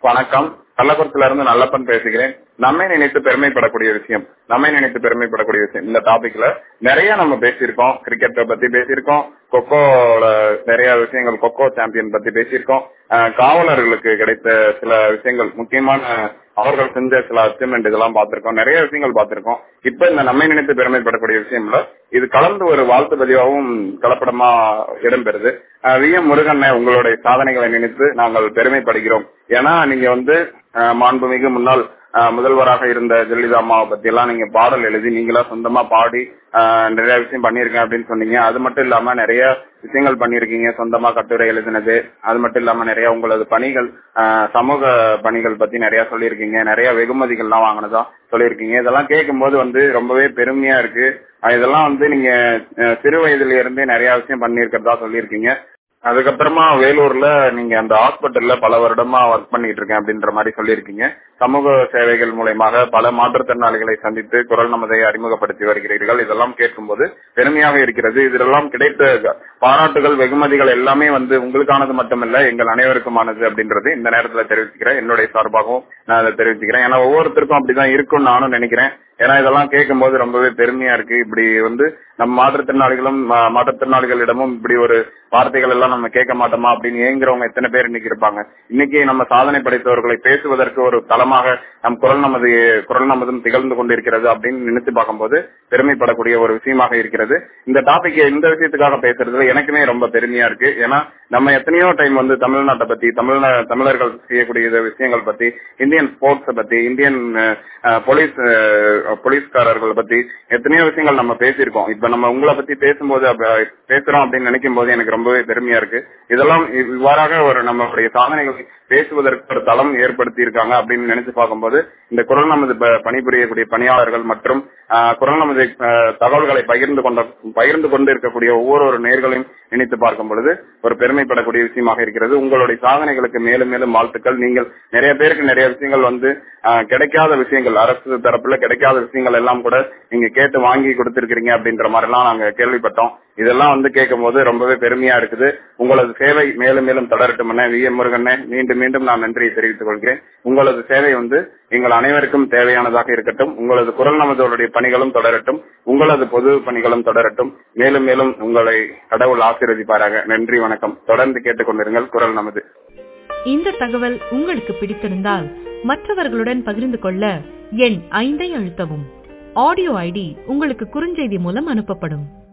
வணக்கம் கள்ளக்குறிச்சில இருந்து நல்லப்பன் பேசுகிறேன் நம்மை நினைத்து பெருமைப்படக்கூடிய விஷயம் நம்மை நினைத்து பெருமைப்படக்கூடிய விஷயம் இந்த டாபிக்ல நிறைய நம்ம பேசியிருக்கோம் கிரிக்கெட்டை பத்தி பேசியிருக்கோம் கொக்கோல நிறைய விஷயங்கள் கொக்கோ சாம்பியன் பத்தி பேசியிருக்கோம் அஹ் காவலர்களுக்கு கிடைத்த சில விஷயங்கள் முக்கியமான அவர்கள் செஞ்ச சில அச்சீவ்மெண்ட் இதெல்லாம் பார்த்திருக்கோம் நிறைய விஷயங்கள் பார்த்திருக்கோம் இப்ப இந்த நம்மை நினைத்து பெருமைப்படக்கூடிய விஷயம்ல இது கலந்து ஒரு வாழ்த்து பதிவாகவும் கலப்படமா இடம்பெறுது அஹ் வி எம் முருகண்ண உங்களுடைய சாதனைகளை நினைத்து நாங்கள் பெருமைப்படுகிறோம் ஏன்னா நீங்க வந்து அஹ் மாண்புமிகு முன்னாள் அஹ் முதல்வராக இருந்த ஜெயலலிதா அம்மாவை பத்தி எல்லாம் நீங்க பாடல் எழுதி நீங்களா சொந்தமா பாடி அஹ் நிறைய விஷயம் பண்ணிருக்கேன் அப்படின்னு சொன்னீங்க அது மட்டும் இல்லாம நிறைய விஷயங்கள் பண்ணிருக்கீங்க சொந்தமா கட்டுரை எழுதினது அது மட்டும் இல்லாம நிறைய உங்களது பணிகள் அஹ் சமூக பணிகள் பத்தி நிறைய சொல்லியிருக்கீங்க நிறைய வெகுமதிகள்லாம் வாங்கினதா சொல்லியிருக்கீங்க இதெல்லாம் கேட்கும்போது வந்து ரொம்பவே பெருமையா இருக்கு அஹ் இதெல்லாம் வந்து நீங்க அஹ் சிறு வயதுல இருந்தே நிறைய விஷயம் பண்ணியிருக்கிறதா சொல்லியிருக்கீங்க அதுக்கப்புறமா வேலூர்ல நீங்க அந்த ஹாஸ்பிட்டல்ல பல வருடமா ஒர்க் பண்ணிட்டு இருக்கேன் அப்படின்ற மாதிரி சொல்லியிருக்கீங்க சமூக சேவைகள் மூலயமாக பல மாற்றுத்திறனாளிகளை சந்தித்து குரல் நமதை அறிமுகப்படுத்தி வருகிறீர்கள் இதெல்லாம் கேட்கும்போது பெருமையாக இருக்கிறது இதெல்லாம் கிடைத்த பாராட்டுகள் வெகுமதிகள் எல்லாமே வந்து உங்களுக்கானது மட்டுமல்ல எங்கள் அனைவருக்குமானது அப்படின்றது இந்த நேரத்துல தெரிவிச்சுக்கிறேன் என்னுடைய சார்பாகவும் நான் அதை தெரிவிச்சுக்கிறேன் ஏன்னா ஒவ்வொருத்தருக்கும் அப்படிதான் இருக்கும்னு நானும் நினைக்கிறேன் ஏன்னா இதெல்லாம் கேட்கும் போது ரொம்பவே பெருமையா இருக்கு இப்படி வந்து நம்ம மாற்றுத்திறனாளிகளும் மாற்றுத்திறனாளிகளிடமும் இப்படி ஒரு வார்த்தைகள் எல்லாம் நம்ம கேட்க மாட்டோமா அப்படின்னு ஏங்குறவங்க எத்தனை பேர் இன்னைக்கு இருப்பாங்க இன்னைக்கு நம்ம சாதனை படைத்தவர்களை பேசுவதற்கு ஒரு தளமாக நம் குரல் நமது குரல் நமதும் திகழ்ந்து கொண்டிருக்கிறது அப்படின்னு நினைத்து பார்க்கும்போது பெருமைப்படக்கூடிய ஒரு விஷயமாக இருக்கிறது இந்த டாபிக் இந்த விஷயத்துக்காக பேசுறதுல எனக்குமே ரொம்ப பெருமையா இருக்கு ஏன்னா நம்ம எத்தனையோ டைம் வந்து தமிழ்நாட்டை பத்தி தமிழ் தமிழர்கள் செய்யக்கூடிய விஷயங்கள் பத்தி இந்தியன் ஸ்போர்ட்ஸ் பத்தி இந்தியன் போலீஸ் போலீஸ்காரர்களை பத்தி எத்தனையோ விஷயங்கள் நம்ம பேசியிருக்கோம் இப்ப நம்ம உங்களை பத்தி பேசும்போது பேசுறோம் அப்படின்னு நினைக்கும் போது எனக்கு ரொம்பவே பெருமையா இருக்கு இதெல்லாம் இவ்வாறாக ஒரு நம்மளுடைய சாதனைகள் பேசுவதற்கு ஒரு தளம் ஏற்படுத்தி இருக்காங்க அப்படின்னு நினைச்சு பார்க்கும்போது இந்த குரல் நமது பணிபுரியக்கூடிய பணியாளர்கள் மற்றும் குரல் நமது தகவல்களை பகிர்ந்து கொண்ட பகிர்ந்து கொண்டு இருக்கக்கூடிய ஒவ்வொரு நேர்களையும் நினைத்து பார்க்கும் பொழுது ஒரு பெருமைப்படக்கூடிய விஷயமாக இருக்கிறது உங்களுடைய சாதனைகளுக்கு மேலும் மேலும் வாழ்த்துக்கள் நீங்கள் நிறைய பேருக்கு நிறைய விஷயங்கள் வந்து கிடைக்காத விஷயங்கள் அரசு தரப்புல கிடைக்காத விஷயங்கள் எல்லாம் கூட நீங்க கேட்டு வாங்கி கொடுத்திருக்கிறீங்க அப்படின்ற மாதிரி எல்லாம் நாங்க கேள்விப்பட்டோம் இதெல்லாம் வந்து கேட்கும் போது ரொம்பவே பெருமையா இருக்குது உங்களது சேவை மேலும் மேலும் தொடரட்டும் வி எம் முருகண்ணே மீண்டும் மீண்டும் நான் நன்றியை தெரிவித்துக் கொள்கிறேன் உங்களது சேவை வந்து எங்கள் அனைவருக்கும் தேவையானதாக இருக்கட்டும் உங்களது குரல் நமதோடைய பணிகளும் தொடரட்டும் உங்களது பொது பணிகளும் தொடரட்டும் மேலும் மேலும் உங்களை கடவுள் ஆசீர்வதிப்பாராக நன்றி வணக்கம் தொடர்ந்து கேட்டுக்கொண்டிருங்கள் குரல் நமது இந்த தகவல் உங்களுக்கு பிடித்திருந்தால் மற்றவர்களுடன் பகிர்ந்து கொள்ள எண் ஐந்தை அழுத்தவும் ஆடியோ ஐடி உங்களுக்கு குறுஞ்செய்தி மூலம் அனுப்பப்படும்